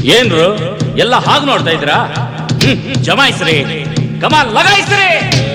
ಏನ್ರು ಎಲ್ಲ ಹಾಗೆ ನೋಡ್ತಾ ಇದ್ದೀರಾ ಹ್ಮ್, ಜಮಾಯಿಸ್ರಿ ಕಮಾಲ್ ಲಗಾಯಿಸ್ರಿ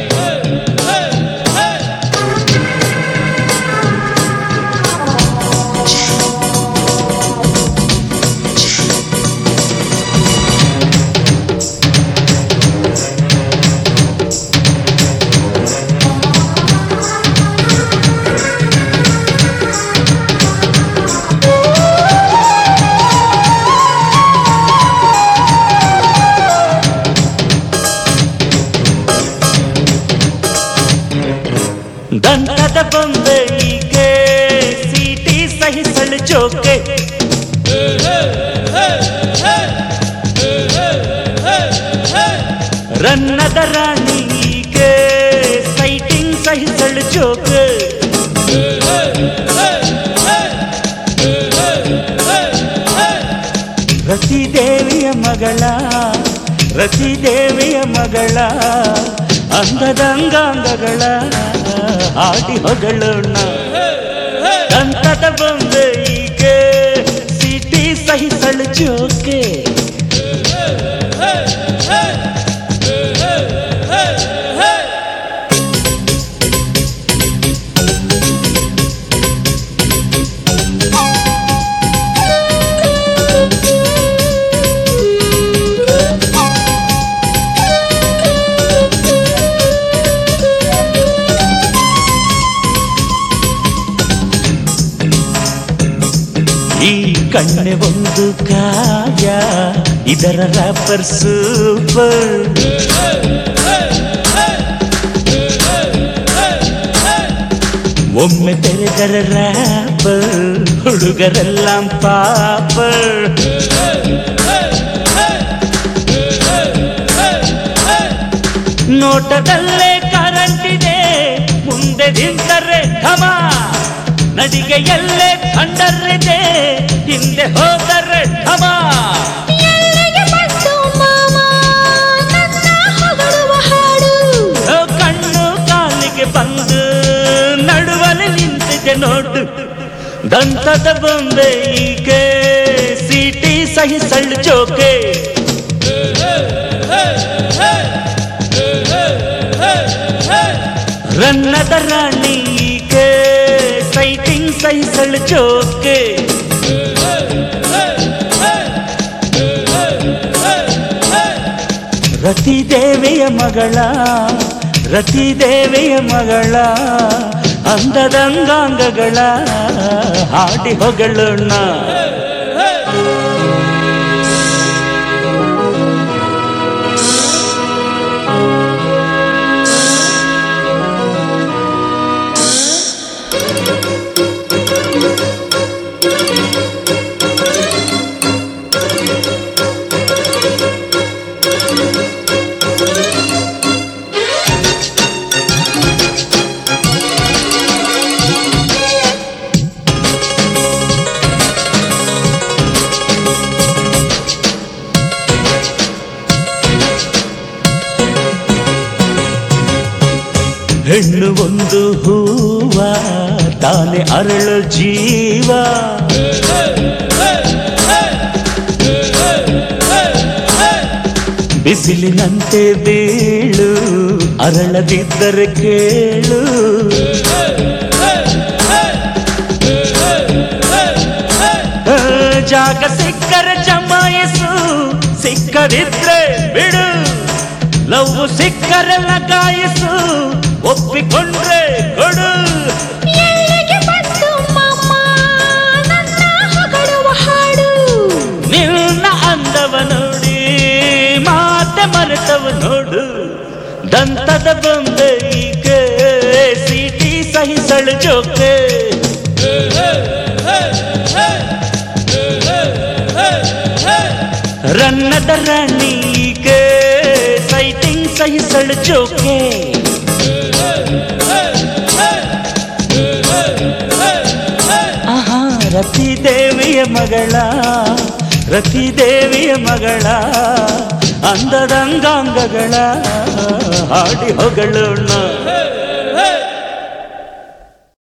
ದಂತದ ಬೊಂಬೆಗೆ ಸೀಟಿ ಸಹಿಸಲು ಜೋಕೆ ರನ್ನದ ರಾಣಿಗೆ ಸೈಟಿಂಗ್ ಸಹಿಸಲು ಜೋಕೆ ರತಿದೇವಿಯ ಮಗಳ ರತಿದೇವಿಯ ಮಗಳ ಅಂದದ ಅಂಗಾಂಗಗಳ ಹಾಡಿ ಹೊಗಳೋಣ ದಂತದ ಬೊಂಬೆಗೆ ಸಿಟಿ ಸಹಿಸಲು ಜೋಕೆ ಈ ಕಣ್ಣೆ ಒಂದು ಕಾಯ ಇದರ ರ್ಯಾಪರ್ ಸೂಪರ್ ಒಮ್ಮೆ ತೆರೆದರ ರ್ಯಾಪರ್ ಹುಡುಗರೆಲ್ಲ ಪಾಪರ್ ನೋಟದಲ್ಲೇ ಕರೆಂಟ್ ಇದೆ ಮುಂದೆ ನಿಂತರೆ ಘಮ ನಡಿಗೆಯಲ್ಲೇ ಕಂಡರಿದೆ ಹಿಂದೆ ಹೋದರೆ ಢಮ ಎಲ್ಲಿಗೆ ಬಂತು ಮಾಮ ನನ್ನ ಹೊಗಳುವ ಹಾಡು ಓ ಕಣ್ಣು ಕಾಲಿಗೆ ಬಂದು ನಡುವಲ್ಲಿ ನಿಂತಿದೆ ನೋಡು ದಂತದ ಬೊಂಬೆಗೆ ಸಿಟಿ ಸಹಿಸಲು ಜೋಕೆ ರನ್ನದ ರಾಣಿಗೆ ಸೈಟಿಂಗ್ ಸಹಿಸಲು ಜೋಕೆ ರತಿದೇವಿಯ ಮಗಳ ರತಿದೇವಿಯ ಮಗಳ ಅಂದದಂಗಾಂಗಗಳ ಹಾಡಿ ಹೊಗಳೋಣ ಹೆಣ್ಣು ಒಂದು ಹೂವ ತಾನೆ ಅರಳು ಜೀವ ಬಿಸಿಲಿನಂತೆ ಬೀಳು ಅರಳದಿದ್ದರೆ ಕೇಳು ಆ, ಜಾಗ ಸಿಕ್ಕರೆ ಜಮಾಯಿಸು ಸಿಕ್ಕದಿದ್ರೆ ಬಿಡು ಲವ್ ಸಿಕ್ಕರೆ ಲಗಾಯಿಸು ಒಪ್ಪಿಕೊಂಡ್ರೆ ಕೊಡು ಎಲ್ಲಿಗೆ ಬಂತು ಮಾಮ ನನ್ನ ಹೊಗಳುವ ಹಾಡು ನಿನ್ನ ಅಂದವ ನೋಡಿ ಮಾತೆ ಮರೆತವ ನೋಡು ದಂತದ ಬೊಂಬೆಗೆ ಸಿಟಿ ಸಹಿಸಳು ಜೋಕೆ ರನ್ನದ ರಾಣಿಗೆ ಸೈಟಿಂಗ್ ಸಹಿಸಳು ಜೋಕೆ ಆಹಾ ರತಿದೇವಿಯ ಮಗಳ ರತಿದೇವಿಯ ಮಗಳ ಅಂದದಂಗಾಂಗಗಳ ಹಾಡಿ ಹೊಗಳೋಣ